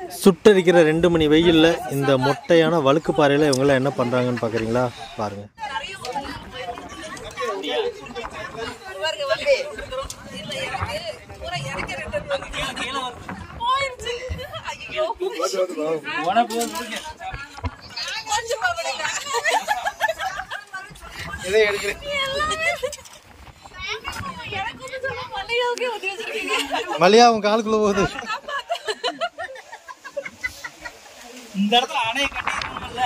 சுட்டரிக்கிற ரெண்டு மணி வெயில்ல இந்த மொட்டையான வழுக்கு பாறையில இவங்கெல்லாம் என்ன பண்றாங்கன்னு பாக்குறீங்களா பாருங்க மலையா உன் காலுக்குள்ள போகுது இந்த இடத்துல அணை கட்டிருக்கோம்ல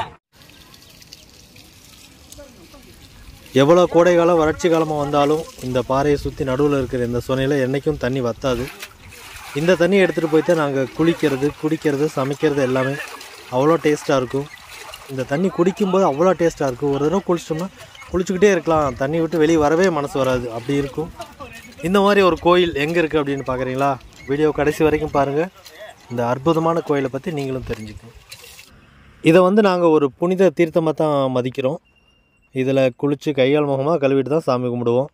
எவ்வளோ கோடை காலம் வறட்சி காலமாக வந்தாலும் இந்த பாறையை சுற்றி நடுவில் இருக்கிற இந்த சுனையில் என்றைக்கும் தண்ணி வத்தாது இந்த தண்ணி எடுத்துகிட்டு போய் தான் நாங்கள் குளிக்கிறது குடிக்கிறது சமைக்கிறது எல்லாமே அவ்வளோ டேஸ்ட்டாக இருக்கும் இந்த தண்ணி குடிக்கும்போது அவ்வளோ டேஸ்ட்டாக இருக்கும் ஒரு தடவை குளிச்சிட்டோம்னா குளிச்சுக்கிட்டே இருக்கலாம் தண்ணி விட்டு வெளியே வரவே மனசு வராது அப்படி இருக்கும் இந்த மாதிரி ஒரு கோயில் எங்கே இருக்குது அப்படின்னு பார்க்குறீங்களா வீடியோ கடைசி வரைக்கும் பாருங்கள் இந்த அற்புதமான கோயிலை பற்றி நீங்களும் தெரிஞ்சுக்கணும் இதை வந்து நாங்கள் ஒரு புனித தீர்த்தமாக தான் மதிக்கிறோம் இதில் குளித்து கையால் முகமாக கழுவிட்டு தான் சாமி கும்பிடுவோம்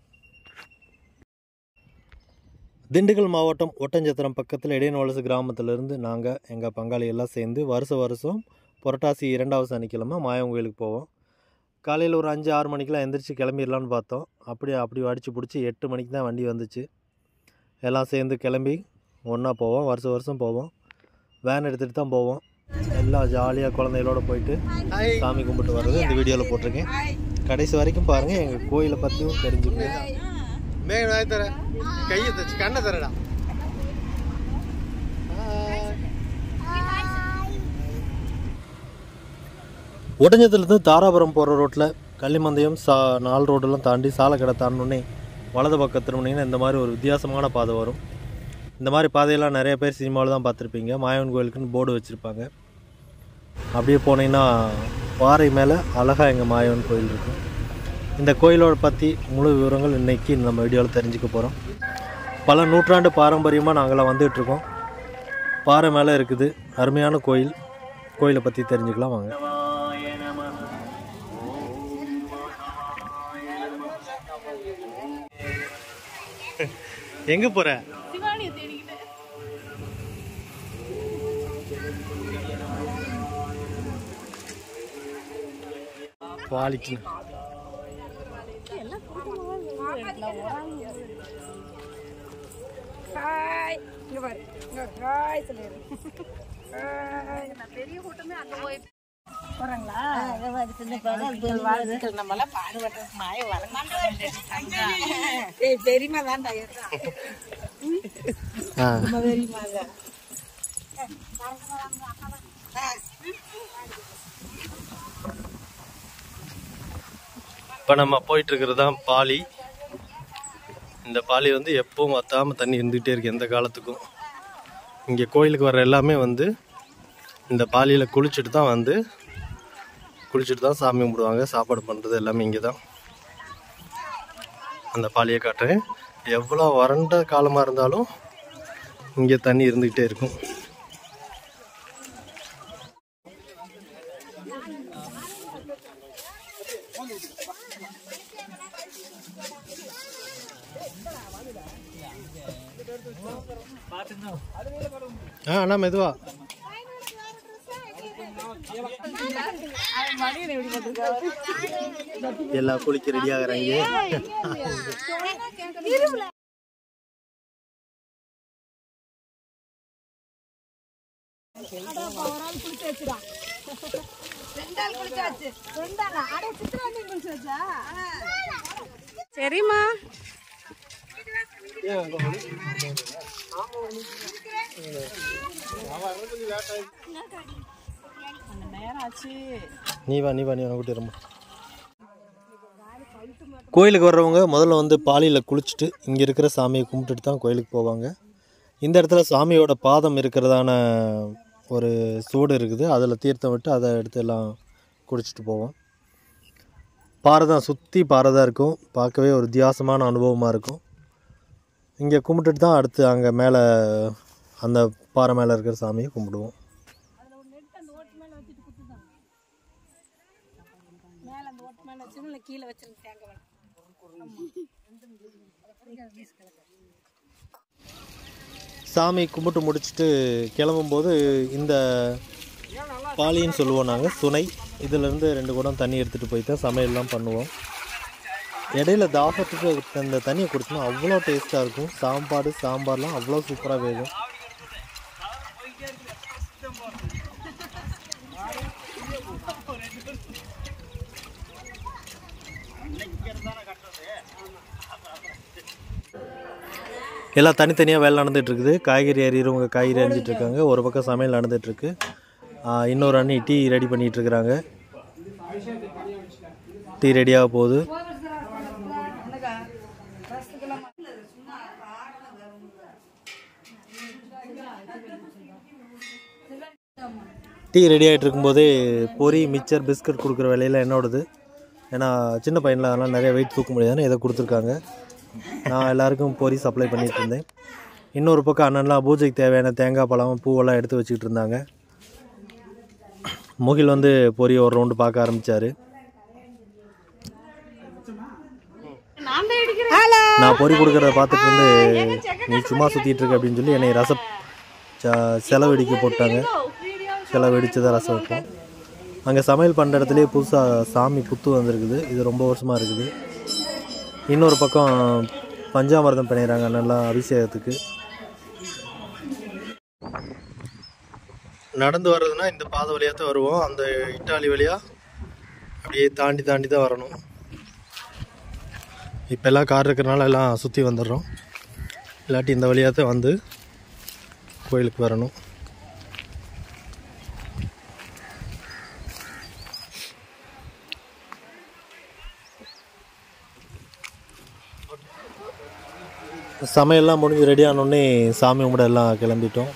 திண்டுக்கல் மாவட்டம் ஒட்டஞ்சத்திரம் பக்கத்தில் இடையனவலசு கிராமத்திலேருந்து நாங்கள் எங்கள் பங்காளி எல்லாம் சேர்ந்து வருஷ வருஷம் புரட்டாசி இரண்டாவது சனிக்கிழமை மாயம் கோயிலுக்கு போவோம் காலையில் ஒரு அஞ்சு ஆறு மணிக்கெலாம் எந்திரிச்சு கிளம்பிடலான்னு பார்த்தோம் அப்படி அப்படி அடித்து பிடிச்சி எட்டு மணிக்கு தான் வண்டி வந்துச்சு எல்லாம் சேர்ந்து கிளம்பி ஒன்றா போவோம் வருஷம் வருஷம் போவோம் வேன் எடுத்துகிட்டு தான் போவோம் எல்லாம் ஜாலியாக குழந்தைகளோட போயிட்டு சாமி கும்பிட்டு வர்றது இந்த வீடியோவில் போட்டிருக்கேன் கடைசி வரைக்கும் பாருங்கள் எங்கள் கோயிலை பற்றியும் தெரிஞ்சுக்கணும் மேக வாய் தர கையை தச்சு கண்ணை தரடா ஒட்டஞ்சத்துலேருந்து தாராபுரம் போகிற ரோட்டில் கள்ளிமந்தயம் சா நாலு ரோடெல்லாம் தாண்டி சாலக்கடை தாண்டினோடனே வலது பக்கம் திரும்பினீங்கன்னா இந்த மாதிரி ஒரு வித்தியாசமான பாதை வரும் இந்த மாதிரி பாதையெல்லாம் நிறைய பேர் சினிமாவில் தான் பார்த்துருப்பீங்க மாயவன் கோயிலுக்குன்னு போர்டு வச்சுருப்பாங்க அப்படியே போனீங்கன்னா பாறை மேலே அழகாக எங்கள் மாயவன் கோயில் இருக்கும் இந்த கோயிலோட பற்றி முழு விவரங்கள் இன்றைக்கி நம்ம வீடியோவில் தெரிஞ்சுக்க போகிறோம் பல நூற்றாண்டு பாரம்பரியமாக நாங்களாம் வந்துகிட்ருக்கோம் பாறை மேலே இருக்குது அருமையான கோயில் கோயிலை பற்றி தெரிஞ்சுக்கலாம் வாங்க எங்கே போகிற குவாலிட்டி ஹாய் இங்க பாரு இங்க ஹாய் சொல்லிடு பெரிய கூட்டமே அங்க போய் போறாங்களா நம்மளாம் பாடுபட்ட மாய வளர்ந்து பெரியமா தான்டா ஆ பெரியமா தான் இப்போ நம்ம போயிட்டு இருக்கிறது தான் பாலி இந்த பாலி வந்து எப்பவும் வத்தாமல் தண்ணி இருந்துகிட்டே இருக்கு எந்த காலத்துக்கும் இங்கே கோயிலுக்கு வர எல்லாமே வந்து இந்த பாலியில் குளிச்சுட்டு தான் வந்து குளிச்சுட்டு தான் சாமி கும்பிடுவாங்க சாப்பாடு பண்ணுறது எல்லாமே இங்கே தான் அந்த பாலியை காட்டுறேன் எவ்வளோ வறண்ட காலமாக இருந்தாலும் இங்கே தண்ணி இருந்துக்கிட்டே இருக்கும் ஆ அண்ணா மெதுவா எல்லாம் குளிக்க ரெடி ஆகுறாங்க சரிம்மா நீ வா நீ வா நீ கூட்டி ரொம்ப கோயிலுக்கு வர்றவங்க முதல்ல வந்து பாலியில் குளிச்சுட்டு இங்கே இருக்கிற சாமியை கும்பிட்டுட்டு தான் கோயிலுக்கு போவாங்க இந்த இடத்துல சாமியோட பாதம் இருக்கிறதான ஒரு சூடு இருக்குது அதில் தீர்த்தம் விட்டு அதை எடுத்து எல்லாம் குடிச்சிட்டு போவோம் பாறை தான் சுற்றி பாறை தான் இருக்கும் பார்க்கவே ஒரு வித்தியாசமான அனுபவமாக இருக்கும் இங்கே கும்பிட்டுட்டு தான் அடுத்து அங்கே மேலே அந்த பாறை மேலே இருக்கிற சாமியை கும்பிடுவோம் மேல அந்த ஓட்டு மேல வச்சு கீழே வச்சிருங்க தேங்காய் சாமி கும்பிட்டு முடிச்சுட்டு கிளம்பும்போது இந்த பாலின்னு சொல்லுவோம் நாங்கள் சுனை இதிலேருந்து ரெண்டு குடம் தண்ணி எடுத்துகிட்டு போய் தான் சமையல்லாம் பண்ணுவோம் இடையில தாகத்துக்கு அந்த தண்ணியை குடிச்சோம்னா அவ்வளோ டேஸ்ட்டாக இருக்கும் சாப்பாடு சாம்பார்லாம் அவ்வளோ சூப்பராக வேகும் எல்லாம் தனித்தனியாக வேலை நடந்துட்டு இருக்குது காய்கறி அறிகிறவங்க காய்கறி அறிஞ்சிட்டு இருக்காங்க ஒரு பக்கம் சமையல் நடந்துட்டு இருக்கு ஆ, இன்னொரு அண்ணி டீ ரெடி பண்ணிட்டு இருக்கிறாங்க டீ ரெடியாக போகுது டீ ரெடி ஆகிட்டு இருக்கும்போதே பொரி மிக்சர் பிஸ்கட் கொடுக்குற வேலையில் என்னோடது ஏன்னா சின்ன பையனில் அதெல்லாம் நிறைய வெயிட் தூக்க முடியாதுன்னு இதை கொடுத்துருக்காங்க நான் எல்லாருக்கும் பொரி சப்ளை பண்ணிட்டு இருந்தேன் இன்னொரு பக்கம் அண்ணன்லாம் பூஜைக்கு தேவையான தேங்காய் பழம் பூவெல்லாம் எடுத்து வச்சுக்கிட்டு இருந்தாங்க முகில் வந்து பொரி ஒரு ரவுண்டு பார்க்க ஆரம்பித்தார் நான் பொரி கொடுக்குறத பார்த்துட்டு இருந்து நீ சும்மா சுற்றிட்டு இருக்க அப்படின்னு சொல்லி என்னை ரச ச- செலவடிக்க போட்டாங்க செலவடிச்சு தான் ரசம் வைப்போம் அங்கே சமையல் பண்ணுற இடத்துலையே புதுசாக சாமி புத்து வந்திருக்குது இது ரொம்ப வருஷமாக இருக்குது இன்னொரு பக்கம் பஞ்சாமிர்தம் பண்ணிடுறாங்க நல்லா அபிஷேகத்துக்கு நடந்து வர்றதுன்னா இந்த பாதை வழியாக தான் வருவோம் அந்த இட்டாலி வழியாக அப்படியே தாண்டி தாண்டி தான் வரணும் இப்போ எல்லாம் கார் இருக்கிறனால எல்லாம் சுற்றி வந்துடுறோம் இல்லாட்டி இந்த வழியாக தான் வந்து கோயிலுக்கு வரணும் சமையல்லாம் முடிஞ்சு ரெடி ஆனோடனே சாமி கும்பிட எல்லாம் கிளம்பிட்டோம்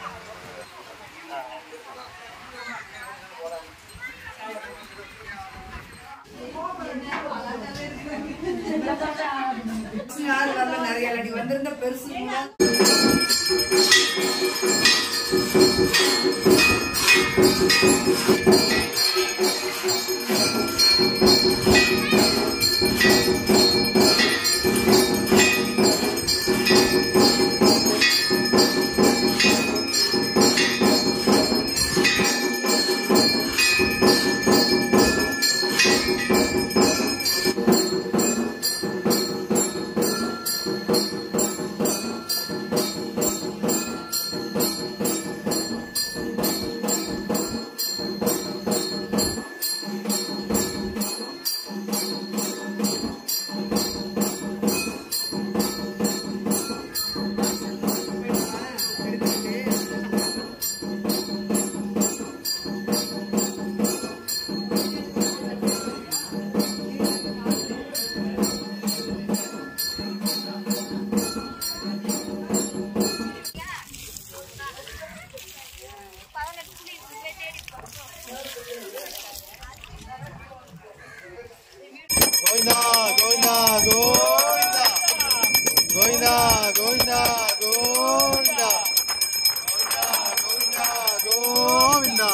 கோவிந்தா கோவிந்தா கோவிந்தா கோவிந்தா கோவிந்தா கோவிந்தா கோவிந்தா கோவிந்தா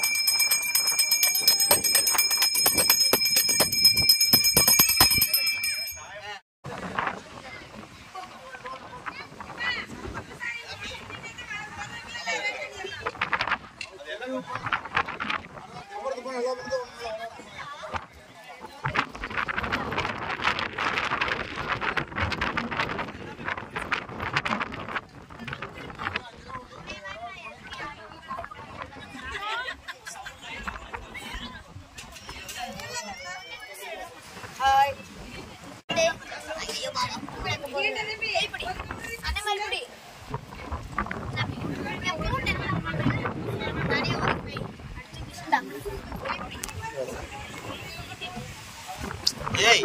ஏய்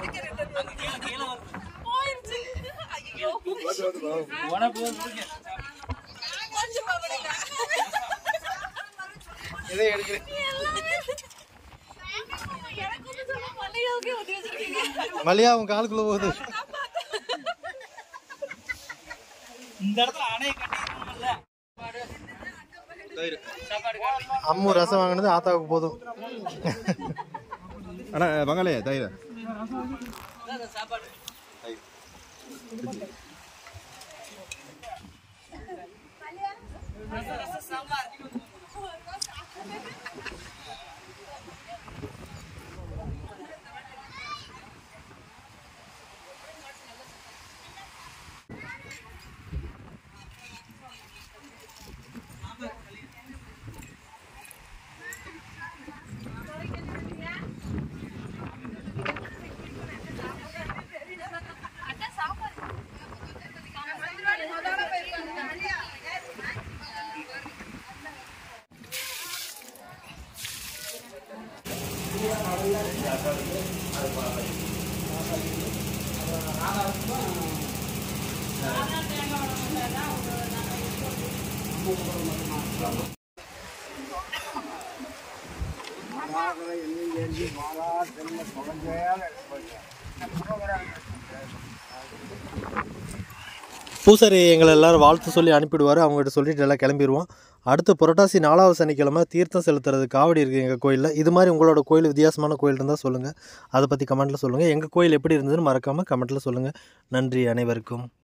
உனக்கு போகுது எதை எடுக்கிறேன் மல்லிகா உன் காலுக்குள்ள போகுது இந்த இடத்துல அணையை கட்டிடணும்ல சாப்பாடு காட்டு. அம்மு ரசம் வாங்கினது ஆத்தாவுக்கு போதும் அண்ணா பங்காளி தயிர் அதான் சாப்பாடு ரசம், ரசம், சாம்பார் பூசாரி எங்களை எல்லாரும் வாழ்த்து சொல்லி அனுப்பிடுவார் அவங்ககிட்ட சொல்லிட்டு எல்லாம் கிளம்பிடுவோம் அடுத்து புரட்டாசி நாலாவது சனிக்கிழமை தீர்த்தம் செலுத்துறது காவடி இருக்குது எங்கள் கோயிலில் இது மாதிரி உங்களோட கோயில் வித்தியாசமான கோயில் இருந்தால் சொல்லுங்கள் அதை பற்றி கமெண்ட்டில் சொல்லுங்கள் எங்கள் கோயில் எப்படி இருந்ததுன்னு மறக்காமல் கமெண்ட்டில் சொல்லுங்கள் நன்றி அனைவருக்கும்